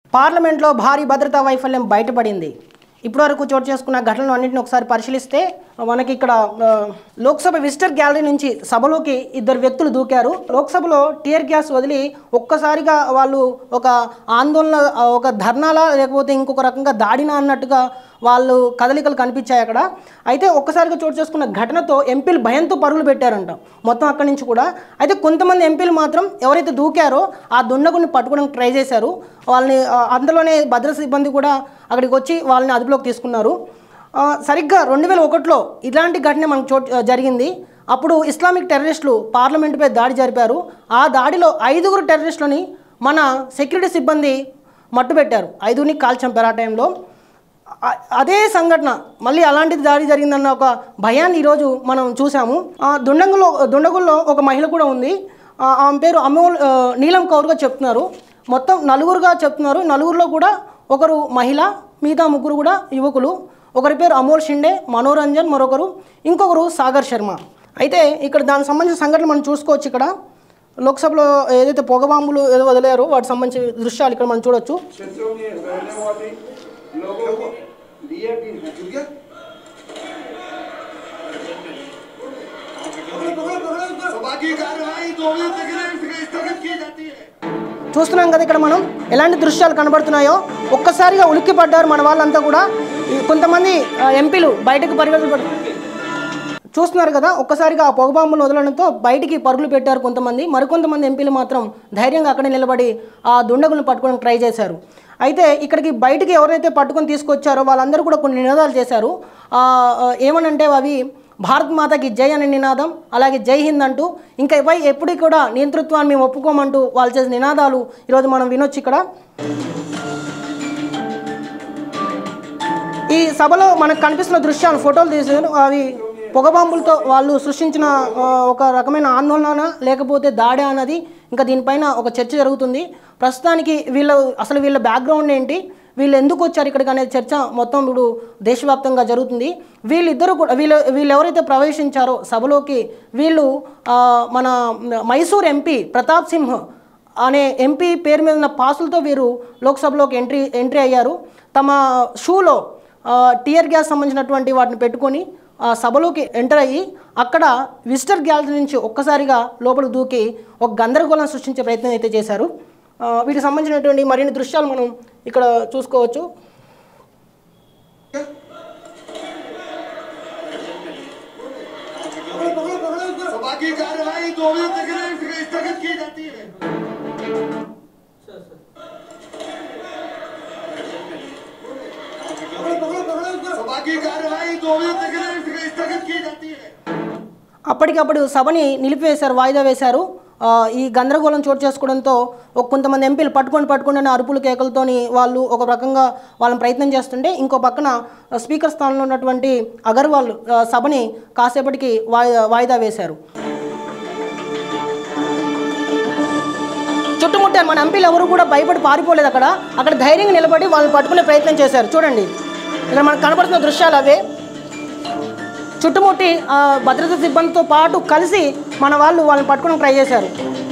పార్లమెంట్లో భారీ భద్రతా వైఫల్యం బయటపడింది ఇప్పటివరకు చోటు చేసుకున్న ఘటనలు అన్నింటిని ఒకసారి పరిశీలిస్తే మనకి ఇక్కడ ఆ, లోక్సభ విజిటర్ గ్యాలరీ నుంచి సభలోకి ఇద్దరు వ్యక్తులు దూకారు లోక్సభలో టీయర్ గ్యాస్ వదిలి ఒక్కసారిగా వాళ్ళు ఒక ఆందోళన ఆ, ఒక ధర్నాలా లేకపోతే ఇంకొక రకంగా దాడినా అన్నట్టుగా వాళ్ళు కదలికలు కనిపించాయి అక్కడ అయితే ఒక్కసారిగా చోటు చేసుకున్న ఘటనతో ఎంపీలు భయంతో పరుగులు పెట్టారంట మొత్తం అక్కడి నుంచి కూడా అయితే కొంతమంది ఎంపీలు మాత్రం ఎవరైతే దూకారో ఆ దుండగుని పట్టుకోవడానికి ట్రై చేశారు వాళ్ళని ఆ, అందులోనే భద్రతా సిబ్బంది కూడా అక్కడికి వచ్చి వాళ్ళని అదుపులోకి తీసుకున్నారు ఆ, సరిగ్గా రెండు వేల ఒకటిలో ఇలాంటి ఘటన మనకు చోటు జరిగింది అప్పుడు ఇస్లామిక్ టెర్రరిస్టులు పార్లమెంటుపై దాడి జరిపారు ఆ దాడిలో ఐదుగురు టెర్రరిస్టులని మన సెక్యూరిటీ సిబ్బంది మట్టుబెట్టారు ఐదుగురిని కాల్ చంపారు ఆ టైంలో అ- అదే సంఘటన మళ్ళీ అలాంటిది దాడి జరిగిందన్న ఒక భయాన్ని ఈరోజు మనం చూసాము ఆ దుండగులో దుండగుల్లో ఒక మహిళ కూడా ఉంది ఆ, ఆమె పేరు అమోల్ ఆ, నీలం కౌర్గా చెప్తున్నారు మొత్తం నలుగురుగా చెప్తున్నారు నలుగురిలో కూడా ఒకరు మహిళ మిగతా ముగ్గురు కూడా యువకులు ఒకరి పేరు అమోల్ షిండే మనోరంజన్ మరొకరు ఇంకొకరు సాగర్ శర్మ అయితే ఇక్కడ దానికి సంబంధించిన సంఘటనలు మనం చూసుకోవచ్చు ఇక్కడ లోక్సభలో ఏదైతే పొగబాంబులు ఏదో వదిలేరో వాటికి సంబంధించిన దృశ్యాలు ఇక్కడ మనం చూడొచ్చు क्षेत्रों में रहने वाले लोगों को लिए भी हैं सभा की कार्यवाही दो बजे तक के लिए स्थगित की जाती है చూస్తున్నాం కదా ఇక్కడ మనం ఎలాంటి దృశ్యాలు కనబడుతున్నాయో ఒక్కసారిగా ఉలిక్కి పడ్డారు మన వాళ్ళంతా కూడా ఈ కొంతమంది ఆ, ఎంపీలు బయటకు పరిగెత్తులు పడ- చూస్తున్నారు కదా ఒక్కసారిగా ఆ పొగబాంబులు వదలడంతో బయటికి పరుగులు పెట్టారు కొంతమంది మరికొంతమంది ఎంపీలు మాత్రం ధైర్యంగా అక్కడే నిలబడి ఆ దుండగులను పట్టుకోవడానికి ట్రై చేశారు అయితే ఇక్కడికి బయటికి ఎవరైతే పట్టుకొని తీసుకొచ్చారో వాళ్ళందరూ కూడా కొన్ని నినాదాలు చేశారు ఆ, ఆ, ఏమనంటే అవి భారత్ మాతకి జై అనే నినాదం అలాగే జై హింద్ అంటూ ఇంకా పై ఎప్పటికీ కూడా నియంతృత్వాన్ని మేము ఒప్పుకోమంటూ వాళ్ళు చేసిన నినాదాలు ఈరోజు మనం వినొచ్చు ఇక్కడ ఈ సభలో మనకు కనిపిస్తున్న దృశ్యాలు ఫోటోలు తీసారు అవి పొగబాంబులతో వాళ్ళు సృష్టించిన ఆ, ఒక రకమైన ఆందోళన లేకపోతే దాడి అన్నది ఇంకా దీనిపైన ఒక చర్చ జరుగుతుంది ప్రస్తుతానికి వీళ్ళ అసలు వీళ్ళ బ్యాక్గ్రౌండ్ ఏంటి వీళ్ళు ఎందుకు వచ్చారు ఇక్కడికి అనే చర్చ మొత్తం ఇప్పుడు దేశవ్యాప్తంగా జరుగుతుంది వీళ్ళిద్దరూ కూడా వీళ్ళు వీళ్ళు ఎవరైతే ప్రవేశించారో సభలోకి వీళ్ళు ఆ, మన మైసూర్ ఎంపీ ప్రతాప్ సింహ్ అనే ఎంపీ పేరు మీద ఉన్న పాసులతో వీరు లోక్సభలోకి ఎంట్రీ ఎంట్రీ అయ్యారు తమ షూలో ఆ, టియర్ గ్యాస్ సంబంధించినటువంటి వాటిని పెట్టుకొని ఆ సభలోకి ఎంటర్ అయ్యి అక్కడ విజిటర్ గ్యాలరీ నుంచి ఒక్కసారిగా లోపలికి దూకి ఒక గందరగోళం సృష్టించే ప్రయత్నం అయితే చేశారు ఆ, వీటికి సంబంధించినటువంటి మరిన్ని దృశ్యాలు మనం ఇక్కడ చూసుకోవచ్చు सभा की कार्यवाही दो बजे तक के लिए स्थगित की जाती है सभा की कार्यवाही दो बजे तक के लिए स्थगित की जाती है అప్పటికప్పుడు సభని నిలిపివేశారు వాయిదా వేశారు ఆ, ఈ గందరగోళం చోటు చేసుకోవడంతో ఒక కొంతమంది ఎంపీలు పట్టుకొని పట్టుకొని అనే అరుపులు కేకలతోని వాళ్ళు ఒక రకంగా వాళ్ళని ప్రయత్నం చేస్తుంటే ఇంకో పక్కన స్పీకర్ స్థానంలో ఉన్నటువంటి అగర్వాల్ ఆ, సభని కాసేపటికి వాయిదా వాయిదా వేశారు చుట్టుముట్టారు మన ఎంపీలు ఎవరు కూడా భయపడి పారిపోలేదు అక్కడ అక్కడ ధైర్యంగా నిలబడి వాళ్ళని పట్టుకునే ప్రయత్నం చేశారు చూడండి ఇక్కడ మనకు కనబడుతున్న దృశ్యాలు అవే చుట్టుముట్టి ఆ, భద్రతా సిబ్బందితో పాటు కలిసి మన వాళ్ళు వాళ్ళని పట్టుకోవడానికి ట్రై చేశారు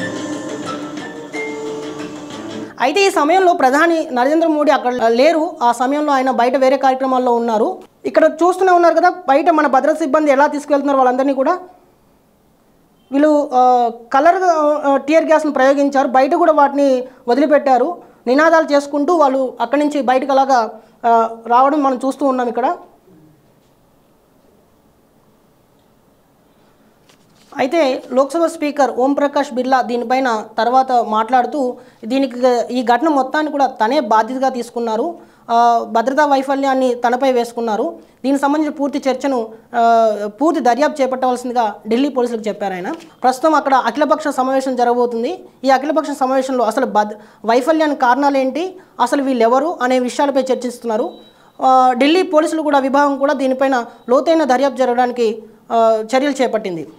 అయితే ఈ సమయంలో ప్రధాని నరేంద్ర మోడీ అక్కడ లేరు ఆ సమయంలో ఆయన బయట వేరే కార్యక్రమాల్లో ఉన్నారు ఇక్కడ చూస్తూనే ఉన్నారు కదా బయట మన భద్రతా సిబ్బంది ఎలా తీసుకెళ్తున్నారు వాళ్ళందరినీ కూడా వీళ్ళు ఆ, కలర్ ఆ, టియర్ గ్యాస్ను ప్రయోగించారు బయట కూడా వాటిని వదిలిపెట్టారు నినాదాలు చేసుకుంటూ వాళ్ళు అక్కడి నుంచి బయటకు అలాగా ఆ, రావడం మనం చూస్తూ ఉన్నాం ఇక్కడ అయితే లోక్సభ స్పీకర్ ఓం ప్రకాష్ బిర్లా దీనిపైన తర్వాత మాట్లాడుతూ దీనికి ఈ ఘటన మొత్తాన్ని కూడా తనే బాధ్యతగా తీసుకున్నారు ఆ, భద్రతా వైఫల్యాన్ని తనపై వేసుకున్నారు దీనికి సంబంధించిన పూర్తి చర్చను ఆ, పూర్తి దర్యాప్తు చేపట్టవలసిందిగా ఢిల్లీ పోలీసులకు చెప్పారు ఆయన ప్రస్తుతం అక్కడ అఖిలపక్ష సమావేశం జరగబోతుంది ఈ అఖిలపక్ష సమావేశంలో అసలు భద్ వైఫల్యానికి కారణాలు ఏంటి అసలు వీళ్ళెవరు అనే విషయాలపై చర్చిస్తున్నారు ఆ, ఢిల్లీ పోలీసులు కూడా విభాగం కూడా దీనిపైన లోతైన దర్యాప్తు జరగడానికి ఆ, చర్యలు చేపట్టింది